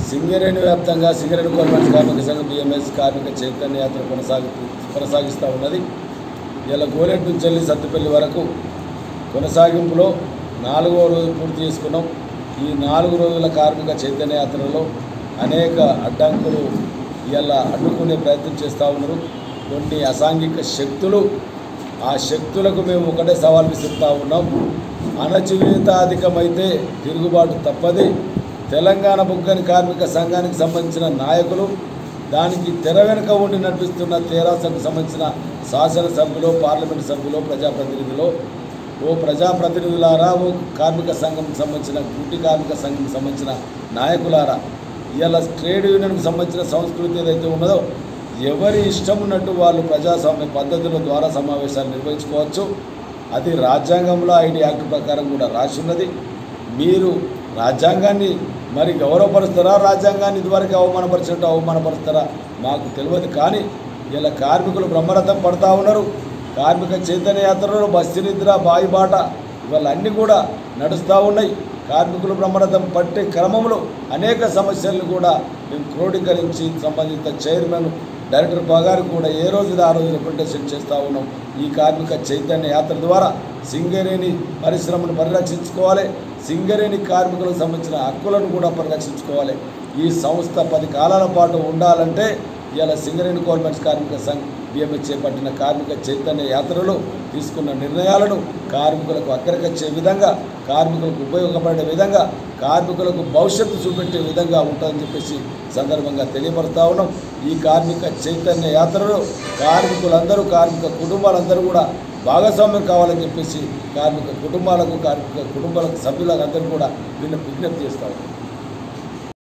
సింగరేణి వ్యాప్తంగా సింగరేణి గవర్నమెంట్ కార్మిక సంఘం బిఎంఎస్ కార్మిక చైతన్య యాత్ర కొనసాగి కొనసాగిస్తూ ఉన్నది ఇలా గోలెట్ నుంచి వెళ్ళి సత్తుపల్లి వరకు కొనసాగింపులో నాలుగో రోజు పూర్తి చేసుకున్నాం ఈ నాలుగు రోజుల కార్మిక చైతన్య యాత్రలో అనేక అడ్డంకులు ఇలా అడ్డుకునే ప్రయత్నం చేస్తూ ఉన్నారు కొన్ని అసాంఘిక శక్తులు ఆ శక్తులకు మేము ఒకటే సవాల్ విసురుతూ ఉన్నాం అణచివేత అధికమైతే తిరుగుబాటు తప్పది తెలంగాణ బుగ్గని కార్మిక సంఘానికి సంబంధించిన నాయకులు దానికి తెర వెనుక ఉండి నడిపిస్తున్న తెరాసకు సంబంధించిన శాసనసభ్యులు పార్లమెంటు సభ్యులు ప్రజాప్రతినిధులు ఓ ప్రజాప్రతినిధులారా ఓ కార్మిక సంఘంకి సంబంధించిన గుడ్డి కార్మిక సంఘంకి సంబంధించిన నాయకులారా ఇలా ట్రేడ్ యూనియన్కి సంబంధించిన సంస్కృతి ఏదైతే ఉన్నదో ఎవరి ఇష్టం ఉన్నట్టు వాళ్ళు ప్రజాస్వామ్య పద్ధతుల ద్వారా సమావేశాలు నిర్వహించుకోవచ్చు అది రాజ్యాంగంలో ఐడి యాక్ట్ ప్రకారం కూడా రాసి ఉన్నది మీరు రాజ్యాంగాన్ని మరి గౌరవపరుస్తారా రాజ్యాంగాన్ని ఇదివరకు అవమానపరిచినట్టు అవమానపరుస్తారా మాకు తెలియదు కానీ ఇలా కార్మికులు బ్రహ్మరథం పడతా ఉన్నారు కార్మిక చైతన్య యాత్రలో బస్సు నిద్ర బాయిబాట ఇవాళ అన్నీ కూడా నడుస్తూ ఉన్నాయి కార్మికులు బ్రహ్మరథం పట్టే క్రమంలో అనేక సమస్యలను కూడా మేము క్రోడీకరించి సంబంధిత చైర్మన్ డైరెక్టర్ పగారు కూడా ఏ రోజు ఆ రోజు రిప్రజెంటేషన్ చేస్తూ ఉన్నాం ఈ కార్మిక చైతన్య యాత్ర ద్వారా సింగరేణి పరిశ్రమను పరిరక్షించుకోవాలి సింగరేణి కార్మికులకు సంబంధించిన హక్కులను కూడా పరిరక్షించుకోవాలి ఈ సంస్థ పది కాలాల పాటు ఉండాలంటే ఇవాళ సింగరేణి గవర్నమెంట్స్ కార్మిక సంఘ్ బిఎంఎస్ చేపట్టిన కార్మిక చైతన్య యాత్రలో తీసుకున్న నిర్ణయాలను కార్మికులకు అక్కడికొచ్చే విధంగా కార్మికులకు ఉపయోగపడే విధంగా కార్మికులకు భవిష్యత్తు చూపెట్టే విధంగా ఉంటుందని చెప్పేసి సందర్భంగా తెలియపరుస్తా ఉన్నాం ఈ కార్మిక చైతన్య యాత్రలో కార్మికులందరూ కార్మిక కుటుంబాలందరూ కూడా భాగస్వామ్యం కావాలని చెప్పేసి కార్మిక కుటుంబాలకు కార్మిక కుటుంబాలకు సభ్యులకు అందరూ కూడా విజ్ఞప్తి చేస్తా ఉన్నాం